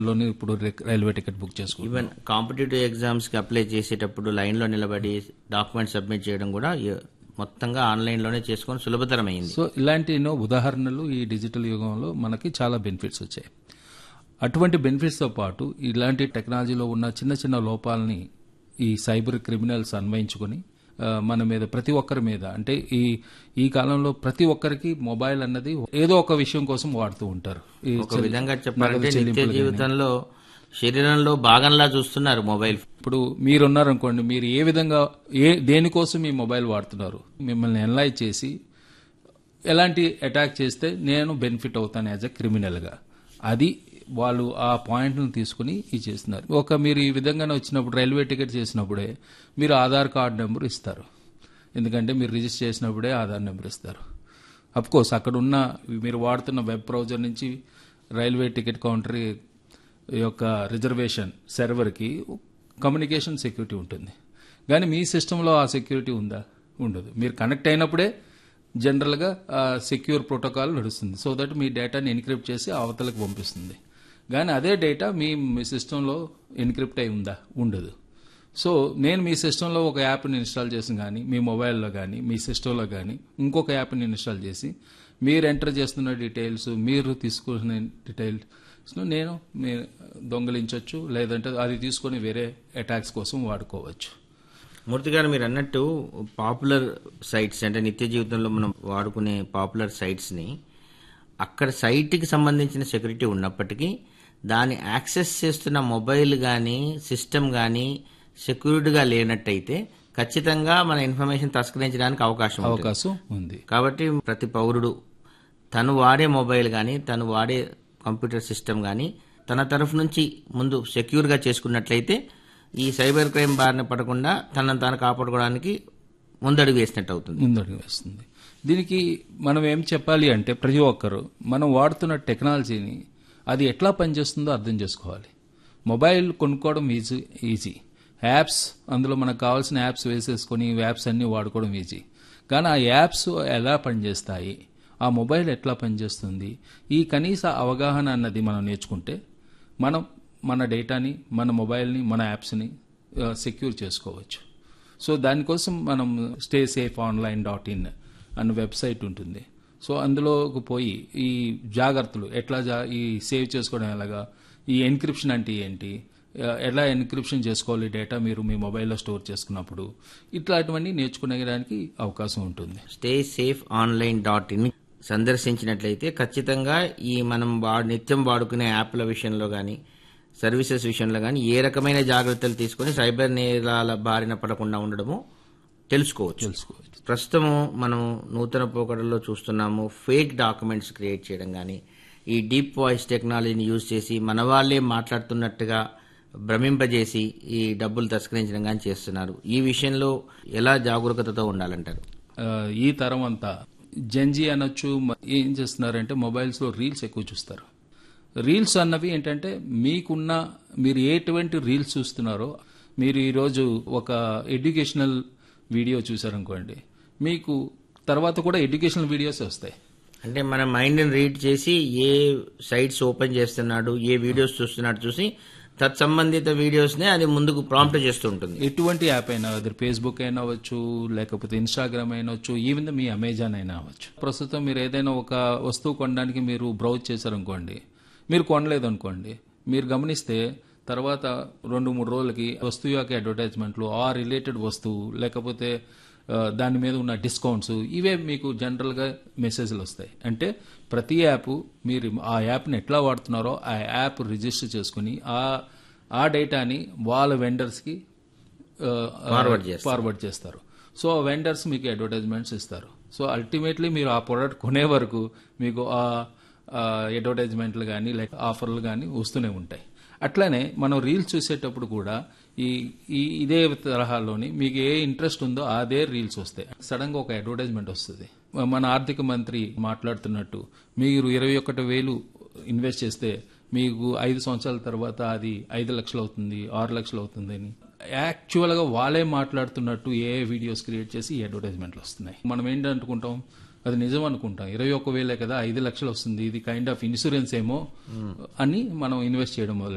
లోనే ఇప్పుడు రే- రైల్వే టికెట్ బుక్ చేసుకుంటాం ఈవెన్ కాంపిటేటివ్ ఎగ్జామ్స్ కి అప్లై చేసేటప్పుడు లైన్ లో నిలబడి డాక్యుమెంట్ సబ్మిట్ చేయడం కూడా ఇ- మొత్తంగా ఆన్లైన్ లోనే చేసుకొని సులభతరమైంది సో ఇలాంటి ఎన్నో ఉదాహరణలు ఈ డిజిటల్ యుగంలో మనకి చాలా బెనిఫిట్స్ వచ్చాయి అటువంటి బెనిఫిట్స్తో పాటు ఇలాంటి టెక్నాలజీలో ఉన్న చిన్న చిన్న లోపాలని ఈ సైబర్ క్రిమినల్స్ అన్వయించుకొని ఆ, మన మీద ప్రతి ఒక్కరి మీద అంటే ఈ ఈ కాలంలో ప్రతి ఒక్కరికి మొబైల్ అన్నది ఏదో ఒక విషయం కోసం వాడుతూ ఉంటారు ఈ ఒక చెల్లి- విధంగా చెప్పాలంటే నగదు నిత్య చెల్లింపులు గానీ. జీవితంలో శరీరంలో భాగంలా చూస్తున్నారు మొబైల్ ఇప్పుడు మీరున్నారనుకోండి మీరు ఏ విధంగా ఏ దేనికోసం మీ మొబైల్ వాడుతున్నారు మిమ్మల్ని ఎన్లైజ్ చేసి ఎలాంటి అటాక్ చేస్తే నేను బెనిఫిట్ అవుతాను యాజ్ ఎ క్రిమినల్గా అది వాళ్ళు ఆ పాయింట్ను తీసుకుని ఇది చేస్తున్నారు ఒక మీరు ఈ విధంగానే వచ్చినప్పుడు రైల్వే టికెట్ చేసినప్పుడే మీరు ఆధార్ కార్డ్ నెంబర్ ఇస్తారు ఎందుకంటే మీరు రిజిస్టర్ చేసినప్పుడే ఆధార్ నెంబర్ ఇస్తారు అఫ్ కోర్స్ అక్కడ ఉన్న మీరు వాడుతున్న వెబ్ బ్రౌజర్ నుంచి రైల్వే టికెట్ కౌంటర్ యొక్క రిజర్వేషన్ సర్వర్కి కమ్యూనికేషన్ సెక్యూరిటీ ఉంటుంది కానీ మీ సిస్టంలో ఆ సెక్యూరిటీ ఉందా ఉండదు మీరు కనెక్ట్ అయినప్పుడే జనరల్గా ఆ సెక్యూర్ ప్రోటోకాల్ నడుస్తుంది సో దట్ మీ డేటాని ఎన్క్రిప్ట్ చేసి అవతలకు పంపిస్తుంది కానీ అదే డేటా మీ మీ సిస్టంలో ఎన్క్రిప్ట్ అయి ఉందా ఉండదు సో నేను మీ సిస్టంలో ఒక యాప్ని ఇన్స్టాల్ చేసి కానీ మీ మొబైల్లో కానీ మీ సిస్టంలో కానీ ఇంకొక యాప్ని ఇన్స్టాల్ చేసి మీరు ఎంటర్ చేస్తున్న డీటెయిల్స్ మీరు తీసుకున్న డీటెయిల్స్ను నేను మీ దొంగలించవచ్చు లేదంటే అది తీసుకొని వేరే అటాక్స్ కోసం వాడుకోవచ్చు మూర్తి గారు మీరు అన్నట్టు పాపులర్ సైట్స్ అంటే నిత్య జీవితంలో మనం వాడుకునే పాపులర్ సైట్స్ ని అక్కడ సైట్ కి సంబంధించిన సెక్యూరిటీ ఉన్నప్పటికీ దాన్ని యాక్సెస్ చేస్తున్న మొబైల్ కానీ సిస్టమ్ కానీ సెక్యూర్డ్గా లేనట్టయితే ఖచ్చితంగా మన ఇన్ఫర్మేషన్ తస్కరించడానికి అవకాశం ఉంటుంది అవకాశం ఉంది కాబట్టి ప్రతి పౌరుడు తను వాడే మొబైల్ కానీ తను వాడే కంప్యూటర్ సిస్టమ్ కానీ తన తరఫు నుంచి ముందు సెక్యూర్గా చేసుకున్నట్లయితే ఈ సైబర్ క్రైమ్ బారిన పడకుండా తనను తాను కాపాడుకోవడానికి ముందడుగు వేసినట్టు అవుతుంది ముందడుగు వేస్తుంది దీనికి మనం ఏం చెప్పాలి అంటే ప్రతి ఒక్కరు మనం వాడుతున్న టెక్నాలజీని అది ఎట్లా పనిచేస్తుందో అర్థం చేసుకోవాలి మొబైల్ కొనుక్కోవడం ఈజీ ఈజీ యాప్స్ అందులో మనకు కావాల్సిన యాప్స్ వేసేసుకొని యాప్స్ అన్నీ వాడుకోవడం ఈజీ కానీ ఆ యాప్స్ ఎలా పనిచేస్తాయి ఆ మొబైల్ ఎట్లా పనిచేస్తుంది ఈ కనీస అవగాహన అన్నది మనం నేర్చుకుంటే మనం మన డేటాని మన మొబైల్ని మన యాప్స్ని సెక్యూర్ చేసుకోవచ్చు సో దానికోసం మనం stay safe online dot in అన్న వెబ్సైట్ ఉంటుంది సో అందులోకి పోయి ఈ జాగ్రత్తలు ఎట్లా జా ఈ సేవ్ చేసుకోవడం ఎలాగా ఈ ఎన్క్రిప్షన్ అంటే ఏంటి ఆ, ఎలా ఎన్క్రిప్షన్ చేసుకోవాలి డేటా మీరు మీ మొబైల్లో స్టోర్ చేసుకున్నప్పుడు ఇట్లాంటివన్నీ నేర్చుకునేదానికి అవకాశం ఉంటుంది stay safe online dot in సందర్శించినట్లయితే ఖచ్చితంగా ఈ మనం వా- నిత్యం వాడుకునే యాప్ల విషయంలో కానీ సర్వీసెస్ విషయంలో కానీ ఏ రకమైన జాగ్రత్తలు తీసుకొని సైబర్ నేరాల బారిన పడకుండా ఉండడము తెలుసుకోవచ్చు తెలుసుకోవచ్చు ప్రస్తుతం మనం నూతన పోకడల్లో చూస్తున్నాము ఫేక్ డాక్యుమెంట్స్ క్రియేట్ చేయడం కానీ ఈ డీప్ వాయిస్ టెక్నాలజీని యూజ్ చేసి మన వాళ్ళే మాట్లాడుతున్నట్టుగా భ్రమింపజేసి ఈ డబ్బులు తస్కరించడం కానీ చేస్తున్నారు ఈ విషయంలో ఎలా జాగరూకతతో ఉండాలంటారు ఆ, ఈ తరం అంతా జెన్జీ అనొచ్చు మ- ఏం చేస్తున్నారంటే మొబైల్స్లో రీల్స్ ఎక్కువ చూస్తారు రీల్స్ అన్నవి ఏంటంటే మీకున్న మీరు ఎటువంటి రీల్స్ చూస్తున్నారో మీరు ఈరోజు ఒక ఎడ్యుకేషనల్ వీడియో చూసారనుకోండి మీకు తర్వాత కూడా ఎడ్యుకేషనల్ వీడియోస్ వస్తాయి అంటే మన మైండ్ని రీడ్ చేసి ఏ సైట్స్ ఓపెన్ చేస్తున్నాడు ఏ వీడియోస్ చూస్తున్నాడు చూసి తత్సంబంధిత వీడియోస్నే అది ముందుకు ప్రాంప్ట్ చేస్తూ ఉంటుంది ఎటువంటి యాప్ అయినా అది ఫేస్బుక్ అయినా అవ్వచ్చు లేకపోతే ఇన్స్టాగ్రామ్ అయినా అవ్వచ్చు ఈవెన్ మీ అమెజాన్ అయినా అవ్వచ్చు ప్రస్తుతం మీరు ఏదైనా ఒక వస్తువు కొనడానికి మీరు బ్రౌజ్ చేశారనుకోండి మీరు కొనలేదు అనుకోండి మీరు గమనిస్తే తర్వాత రెండు మూడు రోజులకి వస్తువు యొక్క అడ్వర్టైజ్మెంట్లు ఆ రిలేటెడ్ వస్తువు లేకపోతే ఆ, దాని మీద ఉన్న డిస్కౌంట్స్ ఇవే మీకు జనరల్గా మెసేజ్లు వస్తాయి అంటే ప్రతి యాప్ మీరు ఆ యాప్ని ఎట్లా వాడుతున్నారో ఆ యాప్ రిజిస్టర్ చేసుకుని ఆ ఆ డేటాని వాళ్ళ వెండర్స్కి Forward చేస్తారు. ఫార్వర్డ్ చేస్తారు సో వెండర్స్ మీకు అడ్వర్టైజ్మెంట్స్ ఇస్తారు సో అల్టిమేట్లీ మీరు ఆ ప్రోడక్ట్ కొనే వరకు మీకు ఆ అడ్వర్టైజ్మెంట్లు కానీ లేక ఆఫర్లు కానీ వస్తూనే ఉంటాయి అట్లానే మనం రీల్స్ చూసేటప్పుడు కూడా ఈ ఈ ఇదే తరహాలోని మీకు ఏ ఇంట్రెస్ట్ ఉందో అదే రీల్స్ వస్తాయి సడన్ గా ఒక అడ్వర్టైజ్మెంట్ వస్తుంది మన ఆర్థిక మంత్రి మాట్లాడుతున్నట్టు మీరు ఇరవై ఒకటి వేలు ఇన్వెస్ట్ చేస్తే మీకు ఐదు సంవత్సరాల తర్వాత అది ఐదు లక్షలు అవుతుంది ఆరు లక్షలు అవుతుంది అని యాక్చువల్గా వాళ్ళే మాట్లాడుతున్నట్టు ఏ వీడియోస్ క్రియేట్ చేసి ఈ అడ్వర్టైజ్మెంట్లు వస్తున్నాయి మనం ఏంటనుకుంటాం అది నిజం అనుకుంటాం ఇరవై ఒక్క వేలే కదా ఐదు లక్షలు వస్తుంది ఇది కైండ్ ఆఫ్ ఇన్సూరెన్స్ ఏమో అని మనం ఇన్వెస్ట్ చేయడం మొదలు